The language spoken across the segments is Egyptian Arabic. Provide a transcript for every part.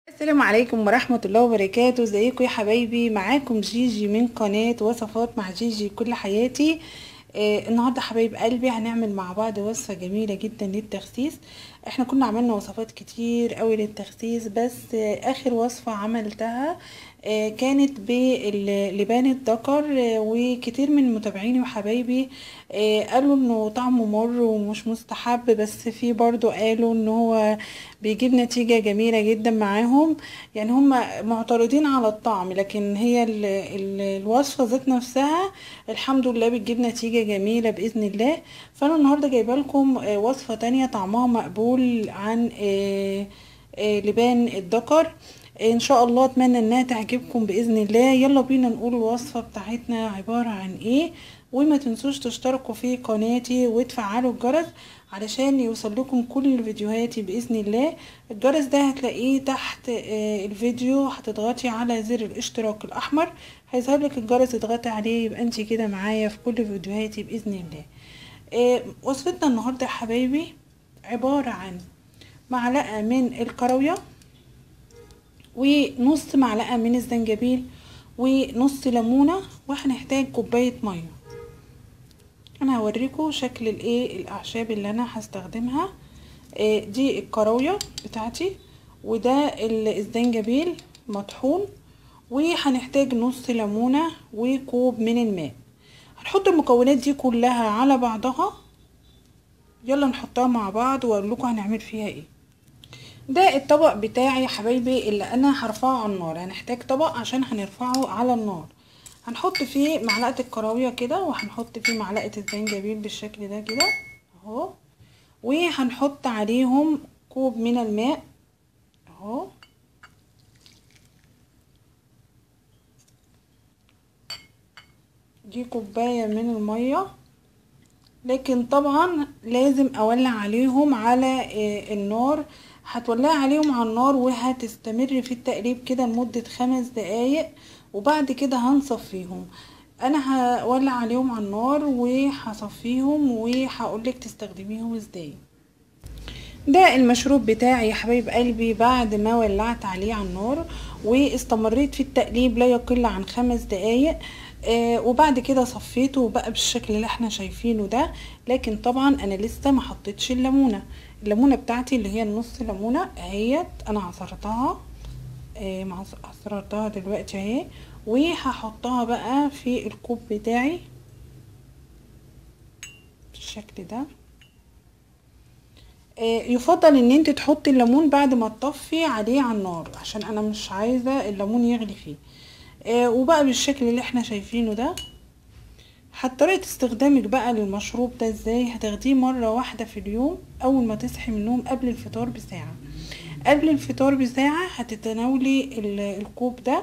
السلام عليكم ورحمة الله وبركاته ازيكم يا حبايبي معاكم جيجي من قناة وصفات مع جيجي كل حياتي آه النهاردة حبايب قلبي هنعمل مع بعض وصفة جميلة جدا للتخسيس احنا كنا عملنا وصفات كتير قوي للتخسيس بس آه اخر وصفة عملتها آه كانت بلبان الذكر آه وكتير من متابعيني وحبايبي آه قالوا انه طعمه مر ومش مستحب بس في برضو قالوا ان هو بيجيب نتيجة جميلة جدا معاهم يعني هم معترضين على الطعم لكن هي ال ال الوصفة ذات نفسها الحمد لله بتجيب نتيجة جميلة بإذن الله فأنا النهاردة جايبة لكم آه وصفة تانية طعمها مقبول عن آه آه لبان الذكر ان شاء الله اتمنى انها تعجبكم باذن الله يلا بينا نقول الوصفه بتاعتنا عباره عن ايه وما تنسوش تشتركوا في قناتي وتفعلوا الجرس علشان يوصل لكم كل فيديوهاتي باذن الله الجرس ده هتلاقيه تحت الفيديو هتضغطي على زر الاشتراك الاحمر هيظهر لك الجرس اضغطي عليه يبقى انت كده معايا في كل فيديوهاتي باذن الله وصفتنا النهارده يا حبايبي عباره عن معلقه من الكراويه ونص معلقه من الزنجبيل ونص ليمونه وهنحتاج كوبايه ميه انا هوريكم شكل الايه الاعشاب اللي انا هستخدمها آه دي الكراويه بتاعتي وده الزنجبيل مطحون وهنحتاج نص ليمونه وكوب من الماء هنحط المكونات دي كلها على بعضها يلا نحطها مع بعض واقول لكم هنعمل فيها ايه ده الطبق بتاعي يا حبايبي اللي انا هرفعه على النار هنحتاج طبق عشان هنرفعه على النار هنحط فيه معلقه الكراويه كده وهنحط فيه معلقه الزنجبيل بالشكل ده كده اهو وهنحط عليهم كوب من الماء اهو دي كوبايه من الميه لكن طبعا لازم اولع عليهم على النار هتولعي عليهم على النار وهتستمر في التقليب كده لمدة خمس دقايق وبعد كده هنصفيهم انا هولع عليهم على النار وهصفيهم وهقولك تستخدميهم ازاي ده المشروب بتاعي يا حبايب قلبي بعد ما ولعت عليه على النار واستمريت في التقليب لا يقل عن خمس دقايق آه وبعد كده صفيته بقى بالشكل اللي احنا شايفينه ده لكن طبعا انا لسه ما حطيتش الليمونه الليمونه بتاعتي اللي هي النص ليمونه اهيت انا عصرتها آه عصرتها دلوقتي اهي وهحطها بقى في الكوب بتاعي بالشكل ده آه يفضل ان انت تحطي الليمون بعد ما تطفي عليه على النار عشان انا مش عايزه الليمون يغلي فيه آه وبقى بالشكل اللي احنا شايفينه ده طريقة استخدامك بقى للمشروب ده ازاي هتاخديه مرة واحدة في اليوم اول ما تصحي من النوم قبل الفطار بساعة قبل الفطار بساعة هتتناولي الكوب ده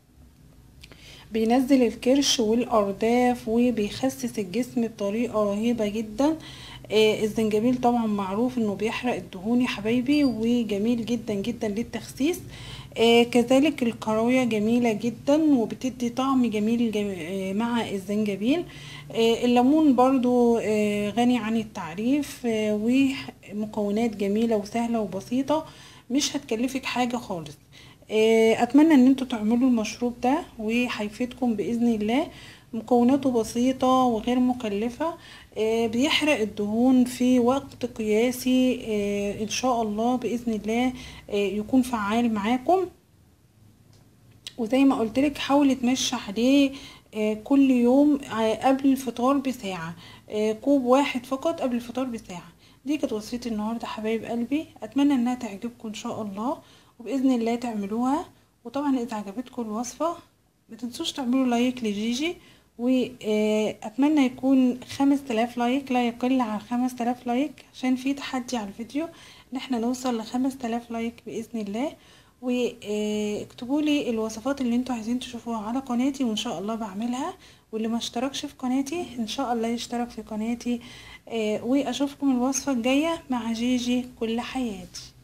بينزل الكرش والارداف وبيخسس الجسم بطريقة رهيبة جدا آه الزنجبيل طبعا معروف انه بيحرق الدهون يا حبايبي وجميل جدا جدا للتخسيس آه كذلك الكراوية جميلة جدا وبتدي طعم جميل جم... آه مع الزنجبيل آه الليمون برضو آه غني عن التعريف آه ومكونات جميلة وسهلة وبسيطة مش هتكلفك حاجة خالص آه اتمنى ان انتوا تعملوا المشروب ده وهيفيدكم باذن الله مكوناته بسيطة وغير مكلفة آه بيحرق الدهون في وقت قياسي آه ان شاء الله باذن الله آه يكون فعال معاكم وزي ما قلتلك حاولي تمشي عليه كل يوم قبل الفطار بساعة كوب واحد فقط قبل الفطار بساعة دي كانت وصفتي النهاردة حبايب قلبي اتمنى انها تعجبكم ان شاء الله وباذن الله تعملوها وطبعا اذا عجبتكم الوصفة متنسوش تعملوا لايك لجيجي واتمنى يكون خمس تلاف لايك لا يقل عن خمس تلاف لايك عشان في تحدي على الفيديو ان احنا نوصل لخمس تلاف لايك باذن الله واكتبوا لي الوصفات اللي انتوا عايزين تشوفوها على قناتي وان شاء الله بعملها واللي ما اشتركش في قناتي ان شاء الله يشترك في قناتي واشوفكم الوصفه الجايه مع جيجي كل حياتي